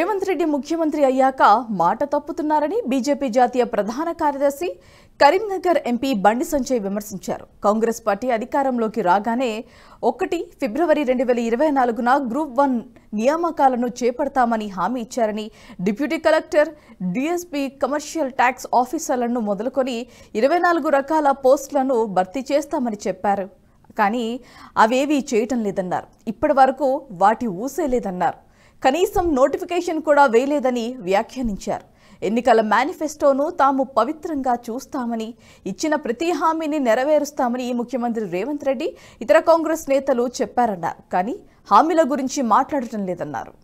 రేవంత్ రెడ్డి ముఖ్యమంత్రి అయ్యాక మాట తప్పుతున్నారని బీజేపీ జాతీయ ప్రధాన కార్యదర్శి కరీంనగర్ ఎంపీ బండి సంజయ్ విమర్శించారు కాంగ్రెస్ పార్టీ అధికారంలోకి రాగానే ఒకటి ఫిబ్రవరి రెండు వేల ఇరవై నాలుగున గ్రూప్ వన్ నియామకాలను చేపడతామని హామీ ఇచ్చారని deputy collector DSP commercial tax ఆఫీసర్లను మొదలుకొని ఇరవై నాలుగు రకాల పోస్టులను భర్తీ చేస్తామని చెప్పారు కానీ అవేవీ చేయటం లేదన్నారు ఇప్పటి వరకు వాటి ఊసే లేదన్నారు కనీసం నోటిఫికేషన్ కూడా వేయలేదని వ్యాఖ్యానించారు ఎన్నికల మేనిఫెస్టోను తాము పవిత్రంగా చూస్తామని ఇచ్చిన ప్రతి హామీని నెరవేరుస్తామని ముఖ్యమంత్రి రేవంత్ రెడ్డి ఇతర కాంగ్రెస్ నేతలు చెప్పారన్నారు కానీ హామీల గురించి మాట్లాడటం లేదన్నారు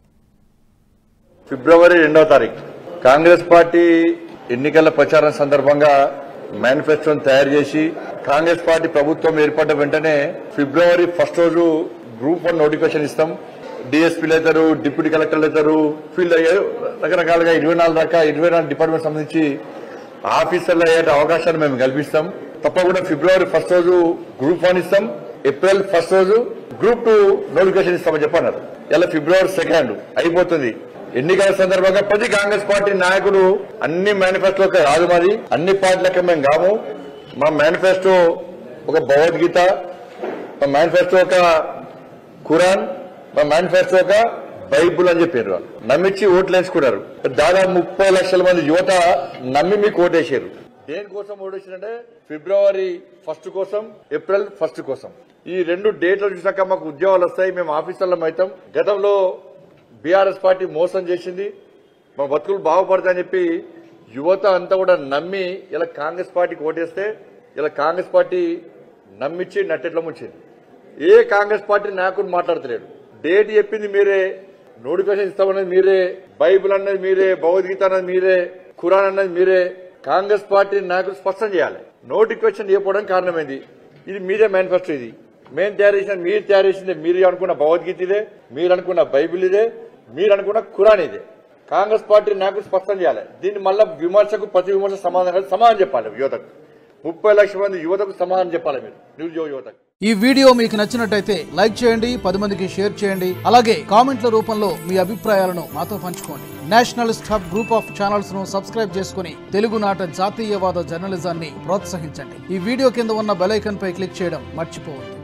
ఫిబ్రవరి రెండవ తారీఖు కాంగ్రెస్ పార్టీ ఎన్నికల ప్రచారం సందర్భంగా మేనిఫెస్టోను తయారు చేసి కాంగ్రెస్ పార్టీ ప్రభుత్వం ఏర్పడ్డ వెంటనే ఫిబ్రవరి ఫస్ట్ రోజు గ్రూప్ వన్ నోటిఫికేషన్ ఇస్తాం డిఎస్పీలు అవుతారు డిప్యూటీ కలెక్టర్లు అవుతారు ఫీల్డ్ అయ్యారు రకరకాలుగా ఇరవై నాలుగు దాకా ఇరవై నాలుగు డిపార్ట్మెంట్ సంబంధించి ఆఫీసర్లు అయ్యే అవకాశాన్ని మేము కల్పిస్తాం తప్పకుండా ఫిబ్రవరి ఫస్ట్ రోజు గ్రూప్ వన్ ఇస్తాం ఏప్రిల్ ఫస్ట్ రోజు గ్రూప్ టూ నోటిఫికేషన్ ఇస్తామని చెప్పన్నారు ఇలా ఫిబ్రవరి సెకండ్ అయిపోతుంది ఎన్నికల సందర్భంగా ప్రతి కాంగ్రెస్ పార్టీ నాయకుడు అన్ని మేనిఫెస్టోకి రాదు మాది అన్ని పార్టీలకి మేము కాము మా మేనిఫెస్టో ఒక భగవద్గీత మా మేనిఫెస్టో ఒక ఖురాన్ మా మేనిఫెస్టో ఒక బైబుల్ అని చెప్పారు వాళ్ళు. నమ్మించి ఓట్లు వేసుకున్నారు దాదాపు ముప్పై లక్షల మంది యువత నమ్మి మీకు ఓటేసారు దేనికోసం ఓటేసారంటే ఫిబ్రవరి ఫస్ట్ కోసం ఏప్రిల్ ఫస్ట్ కోసం ఈ రెండు డేట్లు చూసాక మాకు ఉద్యోగాలు వస్తాయి మేము ఆఫీసర్లం అవుతాం గతంలో బీఆర్ఎస్ పార్టీ మోసం చేసింది మా బతుకులు బాగుపడతాయని చెప్పి యువత అంతా కూడా నమ్మి ఇలా కాంగ్రెస్ పార్టీకి ఓటేస్తే ఇలా కాంగ్రెస్ పార్టీ నమ్మించి నట్టెట్ల ముంచింది ఏ కాంగ్రెస్ పార్టీ నాయకుడు మాట్లాడతలేడు డేట్ చెప్పింది మీరే నోటిఫికేషన్ ఇస్తామన్నది మీరే బైబిల్ అన్నది మీరే భగవద్గీత అన్నది మీరే ఖురాన్ అన్నది మీరే కాంగ్రెస్ పార్టీ నాయకులు స్పష్టం చేయాలి నోటిఫికేషన్ ఇవ్వకపోవడం కారణమైంది ఇది మీరే మేనిఫెస్టో ఇది మేము తయారు చేసిన మీరు తయారు చేసింది మీరు అనుకున్న భగవద్గీత ఇదే మీరు అనుకున్న బైబిల్ ఇదే మీరు అనుకున్న ఖురాన్ ఇదే కాంగ్రెస్ పార్టీ నాయకులు స్పష్టం చేయాలి దీన్ని మళ్ళా విమర్శకు ప్రతి విమర్శ సమాధానం కాదు, సమాధానం చెప్పాలి యువతకు ముప్పై లక్షల మంది యువతకు సమాధానం చెప్పాలి మీరు నిరుద్యోగ యువతకు ఈ వీడియో మీకు నచ్చినట్టయితే లైక్ చేయండి పది మందికి షేర్ చేయండి అలాగే కామెంట్ల రూపంలో మీ అభిప్రాయాలను మాతో పంచుకోండి nationalist hub group of channels ను సబ్స్క్రైబ్ చేసుకుని తెలుగునాట జాతీయవాద జర్నలిజాన్ని ప్రోత్సహించండి ఈ వీడియో కింద ఉన్న బెల్ ఐకాన్ పై క్లిక్ చేయడం మర్చిపోవద్దు